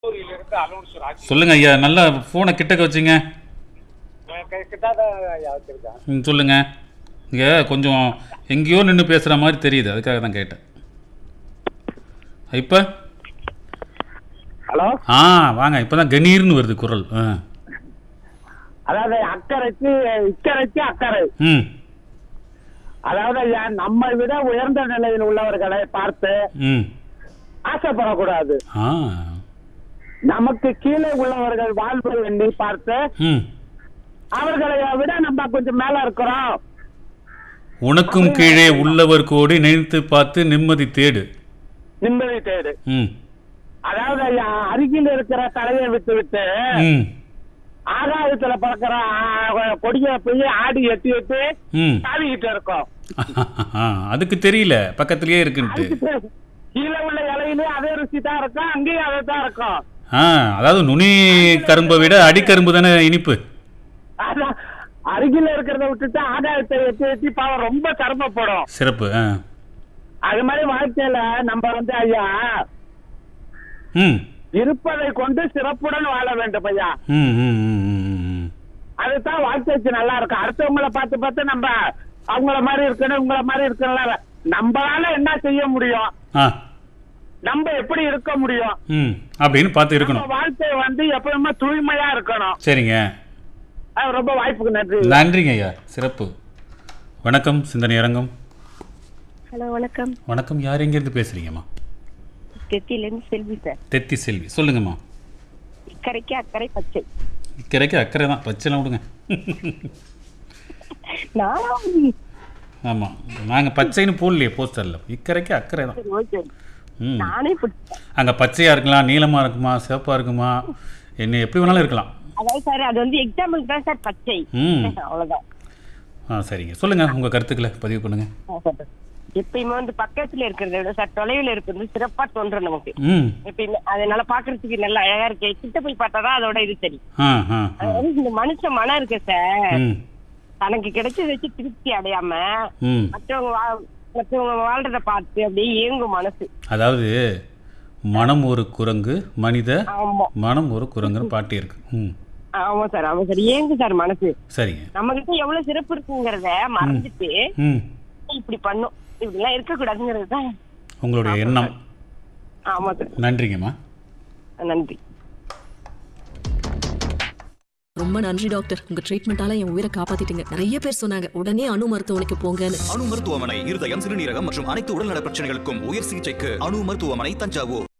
கல்லூரியிலிருந்து allowance Raji சொல்லுங்க ஐயா நல்லா ஃபோனை கிட்டக்க வச்சுங்க கிட்டாத ஐயா வச்சிருக்கேன் ம், சொல்லுங்க இங்கே கொஞ்சம் எங்கேயோ நின்று பேசுகிற மாதிரி தெரியுது அதுக்காக தான் கேட்டேன் இப்போ ஹலோ ஆ வாங்க இப்போ தான் கணீர்னு வருது குரல் ஆ அதாவது அக்கறைக்கு இக்கரைக்கு அக்கறை ம் அதாவது ஐயா நம்மை விட உயர்ந்த நிலையில் உள்ளவர்களை பார்த்து ம் ஆசைப்படக்கூடாது ஆ நமக்கு கீழே உள்ளவர்கள் வாழ்வை எண்ணி பார்த்து ம் அவர்களை விட நம்ம கொஞ்சம் மேல இருக்கிறோம் உனக்கும் கீழே உள்ளவர் கோடி நினைத்து பார்த்து நிம்மதி தேடு நிம்மதி தேடு ம் அதாவது ஐயா அருகில் இருக்கிற தலையை விட்டு விட்டு ம் ஆகாயத்துல பறக்கிற ஆ, கொடிய போய் ஆடி எட்டி எட்டி ம் தாவிக்கிட்டு இருக்கோம் ஆ, அதுக்கு தெரியல பக்கத்துலயே இருக்குன்ட்டு கீழே உள்ள இலையிலே அதே ருசி தான் இருக்கும் அங்கேயும் அதே தான் இருக்கும் ஆ அதாவது நுனி கரும்பை விட அடிக்கரும்பு தானே இனிப்பு அதான் அருகில இருக்கிறத விட்டுட்டு ஆகாயத்தை எட்டி எட்டி பாவம் ரொம்ப சிரமப்படும் சிறப்பு ஆ அது மாதிரி வாழ்க்கையில நம்ம வந்து ஐயா ம் இருப்பதை கொண்டு சிறப்புடன் வாழ வேண்டும் ஐயா ம் ம் ம், ம், ம். அதுதான் வாழ்க்கைக்கு நல்லா இருக்கும் அடுத்தவங்கள பார்த்து பார்த்து நம்ம அவங்கள மாதிரி இருக்கணும் இவங்கள மாதிரி இருக்கணும் நம்மளால என்ன செய்ய முடியும் ஆ நம்ம எப்படி இருக்க முடியும் ம் அப்படின்னு பார்த்து நம்ம இருக்கணும் வாழ்க்கை வந்து எப்பவுமே தூய்மையா இருக்கணும் சரிங்க அது ரொம்ப வாய்ப்புக்கு நன்றி நன்றிங்க ஐயா சிறப்பு வணக்கம் சிந்தனை அரங்கம் ஹலோ வணக்கம் வணக்கம் யார் எங்கேருந்து பேசுறீங்கம்மா தெத்திலேருந்து செல்வி சார் தெத்தி செல்வி சொல்லுங்கம்மா இக்கரைக்கு அக்கறை பச்சை இக்கரைக்கு அக்கறை தான் பச்சைலாம் விடுங்க நானும் ஆமாம் நாங்கள் பச்சைன்னு போடலையே போஸ்டரில் இக்கரைக்கு அக்கறை தான் சரி ஓகே ம் நானே பிடிச்சேன் அங்கே பச்சையாக இருக்கலாம் நீளமாக இருக்குமா சிவப்பாக இருக்குமா என்ன எப்படி வேணாலும் இருக்கலாம் அதாவது சார் அது வந்து எக்ஸாம்பிள் தான் சார் பச்சை ம் அவ்வளவுதான் ஆ சரிங்க சொல்லுங்கள் உங்கள் கருத்துக்களை பதிவு பண்ணுங்கள் ஆ, சார். எப்பயுமே வந்து பக்கத்துல இருக்கிறத விட சார் தொலைவில் இருக்கிறது சிறப்பா தோன்றும் நமக்கு ம் எப்பயுமே அதனால பாக்குறதுக்கு நல்லா அழகா இருக்கு கிட்ட போய் பார்த்தாதான் அதோட இது சரி ஆ ஆ ஆ அதாவது இந்த மனுஷன் மனம் இருக்கு சார் ம் தனக்கு கிடைச்சத வச்சு திருப்தி அடையாம ம் மற்றவங்க வா- மற்றவங்க வாழ்றத பார்த்து அப்படியே ஏங்கும் மனசு அதாவது மனம் ஒரு குரங்கு மனித ஆமா மனம் ஒரு குரங்குன்னு பாட்டு இருக்கு ம் ஆமா சார் ஆமா சார் ஏங்கு சார் மனசு சரிங்க நம்ம கிட்ட எவ்வளவு சிறப்பு இருக்குங்கிறத மறந்துட்டு ம் இப்படி பண்ணும் இப்படி எல்லாம் இருக்க கூடாதுங்கிறது தான் உங்களுடைய எண்ணம் ஆமா சார் நன்றிங்கம்மா நன்றி ரொம்ப நன்றி டாக்டர் உங்க ட்ரீட்மெண்டால என் உயிரை காப்பாத்திட்டீங்க நிறைய பேர் சொன்னாங்க உடனே அணு மருத்துவமனைக்கு போங்கன்னு அணு மருத்துவமனை இருதயம் சிறுநீரகம் மற்றும் அனைத்து உடல்நல பிரச்சனைகளுக்கும் உயர் சிகிச்சைக்கு அணு மருத்துவமனை தஞ்சாவூர்